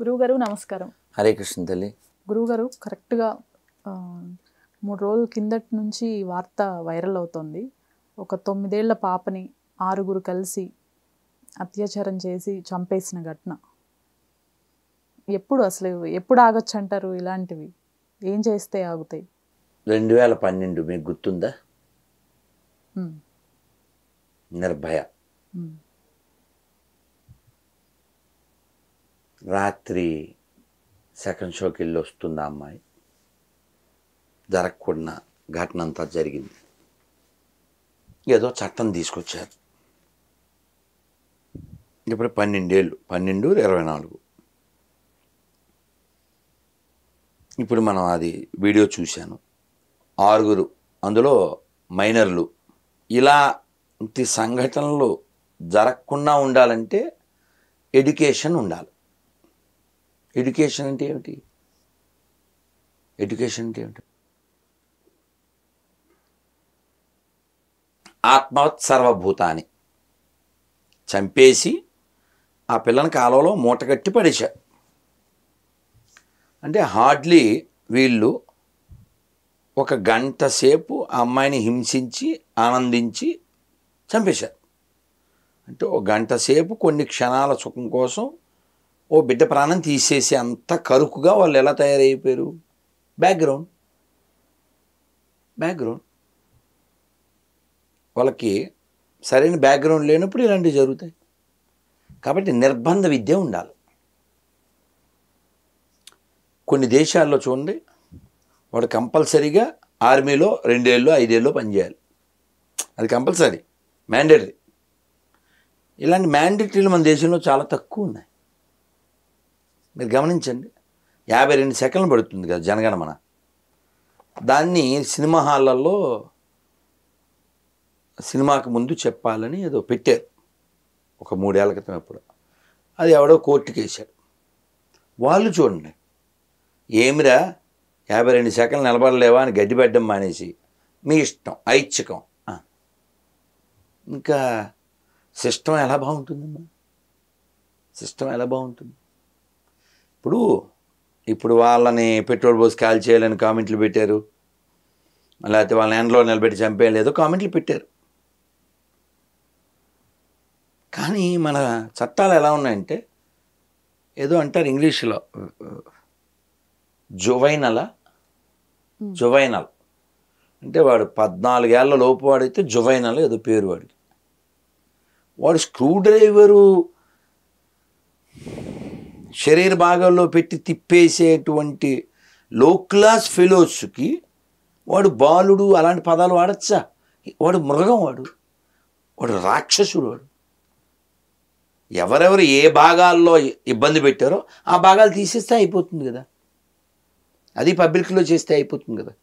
గురువుగారు నమస్కారం హరే కృష్ణ తల్లి గురువుగారు కరెక్ట్గా ఆ, మూడు రోజుల కిందటి నుంచి ఈ వార్త వైరల్ అవుతోంది ఒక తొమ్మిదేళ్ల పాపని ఆరుగురు కలిసి అత్యాచారం చేసి చంపేసిన ఘటన ఎప్పుడు అసలు ఎప్పుడు ఆగొచ్చు అంటారు ఇలాంటివి ఏం చేస్తే ఆగుతాయి రెండు వేల పన్నెండు మీకు గుర్తుందా ఉమ్, నిర్భయ ఉమ్, రాత్రి సెకండ్ షోకి వెళ్ళి వస్తుంది ఆ అమ్మాయి జరగకుండా ఘటన అంతా జరిగింది ఏదో చట్టం తీసుకొచ్చారు ఇప్పుడు పన్నెండేళ్ళు పన్నెండు ఇరవై నాలుగు ఇప్పుడు మనం అది వీడియో చూశాను ఆరుగురు అందులో మైనర్లు ఇలాంటి సంఘటనలు జరగకుండా ఉండాలంటే ఎడ్యుకేషన్ ఉండాలి ఎడ్యుకేషన్ అంటే ఏమిటి ఎడ్యుకేషన్ అంటే ఏమిటి ఆత్మవత్ సర్వభూతాన్ని చంపేసి ఆ పిల్లని కాలంలో మూటగట్టి పడేశారు అంటే హార్డ్లీ వీళ్ళు ఒక గంట సేపు ఆ అమ్మాయిని హింసించి ఆనందించి చంపేశారు అంటే ఒక గంట సేపు కొన్ని క్షణాల సుఖం కోసం ఓ బిడ్డ ప్రాణం తీసేసి అంత కరుకుగా వాళ్ళు ఎలా తయారైపోయారు బ్యాక్గ్రౌండ్ బ్యాక్గ్రౌండ్ వాళ్ళకి సరైన బ్యాక్గ్రౌండ్ లేనప్పుడు ఇలాంటివి జరుగుతాయి కాబట్టి నిర్బంధ విద్య ఉండాలి కొన్ని దేశాల్లో చూడండి వాడు కంపల్సరీగా ఆర్మీలో రెండేళ్ళు ఐదేళ్ళు పనిచేయాలి అది కంపల్సరీ మ్యాండేటరీ ఇలాంటి మ్యాండేటరీలు మన దేశంలో చాలా తక్కువ ఉన్నాయి మీరు గమనించండి యాభై రెండు సెకండ్లు పడుతుంది కదా జనగణమన దాన్ని సినిమా హాళ్ళల్లో సినిమాకి ముందు చెప్పాలని ఏదో పెట్టారు ఒక మూడేళ్ల క్రితం ఎప్పుడు అది ఎవడో కోర్టుకి వేశాడు వాళ్ళు చూడండి ఏమిరా యాభై రెండు సెకండ్లు నిలబడలేవా అని గడ్డి పెట్టడం మానేసి మీ ఇష్టం ఐచ్ఛికం ఆ. ఇంకా సిస్టమ్ ఎలా బాగుంటుందమ్మా సిస్టమ్ ఎలా బాగుంటుంది ఇప్పుడు ఇప్పుడు వాళ్ళని పెట్రోల్ పోసి కాల్ చేయాలని కామెంట్లు పెట్టారు లేకపోతే వాళ్ళని ఎండలో నిలబెట్టి చంపేయం లేదో కామెంట్లు పెట్టారు కానీ మన చట్టాలు ఎలా ఉన్నాయంటే ఏదో అంటారు ఇంగ్లీష్లో జువైనల జువైనల్ అంటే వాడు పద్నాలుగేళ్ల లోపు వాడైతే జువైనల్ ఏదో పేరు వాడికి వాడు స్క్రూ డ్రైవరు శరీర భాగాల్లో పెట్టి తిప్పేసేటువంటి లో క్లాస్ ఫెలోస్కి వాడు బాలుడు అలాంటి పదాలు వాడచ్చా వాడు మృగం వాడు వాడు రాక్షసుడు వాడు ఎవరెవరు ఏ భాగాల్లో ఇబ్బంది పెట్టారో ఆ భాగాలు తీసేస్తే అయిపోతుంది కదా అది పబ్లిక్లో చేస్తే అయిపోతుంది కదా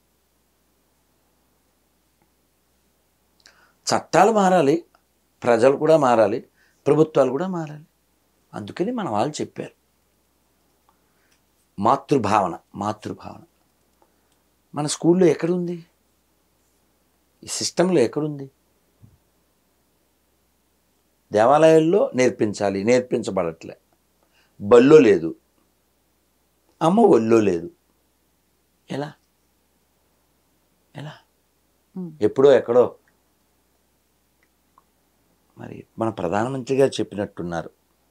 చట్టాలు మారాలి ప్రజలు కూడా మారాలి ప్రభుత్వాలు కూడా మారాలి అందుకని మన వాళ్ళు చెప్పారు మాతృభావన మాతృభావన మన స్కూల్లో ఎక్కడుంది ఈ సిస్టంలో ఎక్కడుంది దేవాలయాల్లో నేర్పించాలి నేర్పించబడట్లే బల్లో లేదు అమ్మ ఒళ్ళో లేదు ఎలా ఎలా ఉమ్, ఎప్పుడో ఎక్కడో మరి మన ప్రధానమంత్రి గారు చెప్పినట్టున్నారు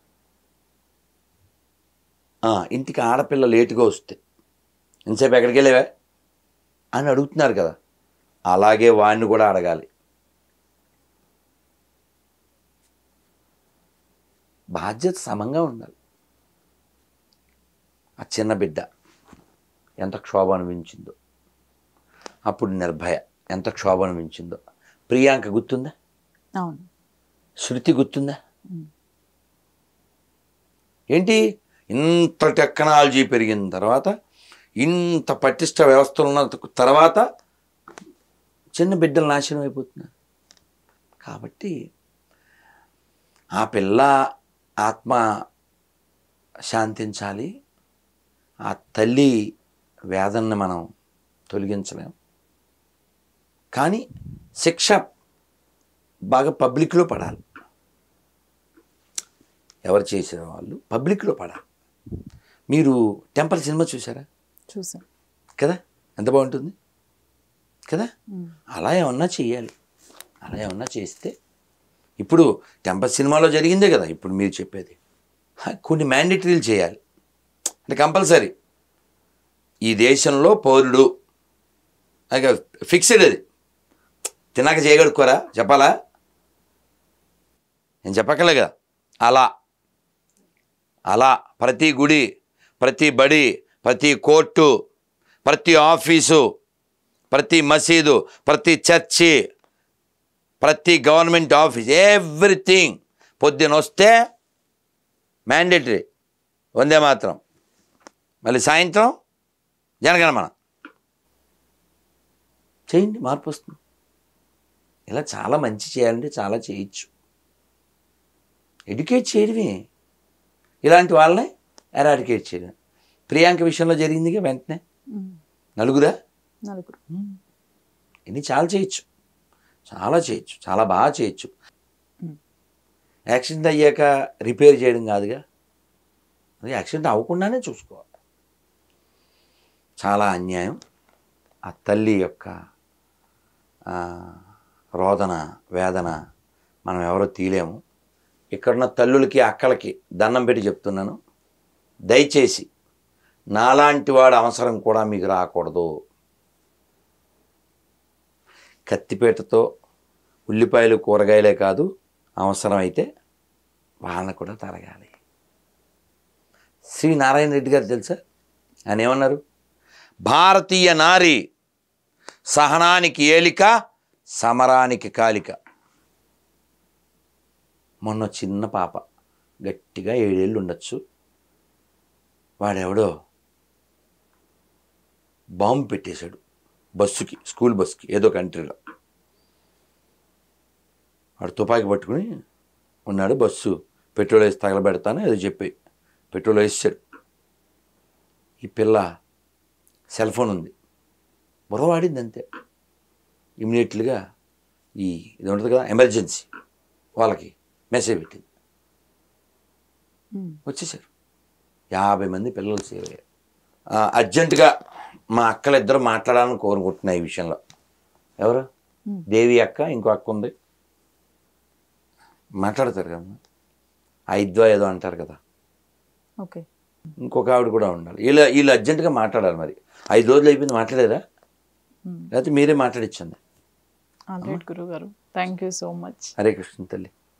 ఆ, ఇంటికి ఆడపిల్ల లేటుగా వస్తే ఇంతసేపు ఎక్కడికి వెళ్ళేవా అని అడుగుతున్నారు కదా అలాగే వాడిని కూడా అడగాలి బాధ్యత సమంగా ఉండాలి ఆ చిన్న బిడ్డ ఎంత క్షోభ అనిపించిందో అప్పుడు నిర్భయ ఎంత క్షోభ అనిపించిందో ప్రియాంక గుర్తుందా అవును శృతి గుర్తుందా ఉమ్, ఏంటి ఇంత టెక్నాలజీ పెరిగిన తర్వాత ఇంత పటిష్ట వ్యవస్థలు ఉన్న తర్వాత చిన్న బిడ్డలు నాశనం అయిపోతున్నారు కాబట్టి ఆ పిల్ల ఆత్మ శాంతించాలి ఆ తల్లి వేదనని మనం తొలగించలేం కానీ శిక్ష బాగా పబ్లిక్లో పడాలి ఎవరు చేసిన వాళ్ళు పబ్లిక్లో పడాలి మీరు టెంపల్ సినిమా చూసారా చూసాం కదా ఎంత బాగుంటుంది కదా మ్మ్. అలా ఏమన్నా చేయాలి అలా ఏమన్నా చేస్తే ఇప్పుడు టెంపల్ సినిమాలో జరిగిందే కదా ఇప్పుడు మీరు చెప్పేది హ, కొన్ని మ్యాండేటరీలు చేయాలి అంటే కంపల్సరీ ఈ దేశంలో పౌరుడు అది ఫిక్స్డ్ అది తిన్నాక చేయగడుకోరా చెప్పాలా నేను చెప్పక్కలే కదా అలా అలా ప్రతి గుడి ప్రతి బడి ప్రతి కోర్టు ప్రతి ఆఫీసు ప్రతి మసీదు ప్రతి చర్చి ప్రతి గవర్నమెంట్ ఆఫీస్ ఎవ్రీథింగ్ పొద్దున వస్తే మ్యాండేటరీ వందే మాత్రం మళ్ళీ సాయంత్రం జనగణమన చేయండి మార్పు వస్తుంది ఇలా చాలా మంచి చేయాలంటే చాలా చేయొచ్చు ఎడ్యుకేట్ చేయడమే ఇలాంటి వాళ్ళని ఎరాడికేట్ చేయడం ప్రియాంక విషయంలో జరిగిందిగా వెంటనే మ్మ్. నలుగురా నలుగురు ఇన్ని చాలా చేయొచ్చు చాలా చేయొచ్చు చాలా బాగా చేయొచ్చు మ్మ్. యాక్సిడెంట్ అయ్యాక రిపేర్ చేయడం కాదుగా అది యాక్సిడెంట్ అవ్వకుండానే చూసుకోవాలి చాలా అన్యాయం ఆ తల్లి యొక్క ఆ, రోదన వేదన మనం ఎవరో తీలేము ఇక్కడున్న తల్లులకి అక్కలకి దండం పెట్టి చెప్తున్నాను దయచేసి నాలాంటి వాడు అవసరం కూడా మీకు రాకూడదు కత్తిపేటతో ఉల్లిపాయలు కూరగాయలే కాదు అవసరమైతే వాళ్ళని కూడా తరగాలి శ్రీ నారాయణ రెడ్డి గారు తెలుసా ఆయన ఏమన్నారు భారతీయ నారి సహనానికి ఏలిక సమరానికి కాలిక మొన్న చిన్న పాప గట్టిగా ఏడేళ్ళు ఉండొచ్చు వాడెవడో బాంబు పెట్టేశాడు బస్సుకి స్కూల్ బస్సుకి ఏదో కంట్రీలో వాడు తుపాకీ పట్టుకుని ఉన్నాడు బస్సు పెట్రోల్ వేసి తగలబెడతాను ఏదో చెప్పి పెట్రోల్ వేసాడు ఈ పిల్ల సెల్ ఫోన్ ఉంది బుర్రవాడింది అంతే ఇమీడియట్లీగా ఈ ఇది ఉంటుంది కదా ఎమర్జెన్సీ వాళ్ళకి మెసేజ్ పెట్టింది మ్మ్. వచ్చేసారు యాభై మంది పిల్లలు సేవ్ అయ్యారు ఆ, అర్జెంటుగా మా అక్కలు ఇద్దరు మాట్లాడాలని కోరుకుంటున్నా ఈ విషయంలో ఎవరు Hmm. దేవి అక్క ఇంకో అక్క ఉంది మాట్లాడతారు కదా ఐద్వా ఏదో అంటారు కదా ఓకే ఇంకొక ఆవిడ కూడా ఉండాలి వీళ్ళు వీళ్ళు అర్జెంటుగా మాట్లాడాలి మరి ఐదు రోజులు అయిపోయింది మాట్లాడారా మ్మ్. లేకపోతే మీరే మాట్లాడించండి ఆల్ రైట్ గురువు గారు thank you so much Hare Krishna తల్లి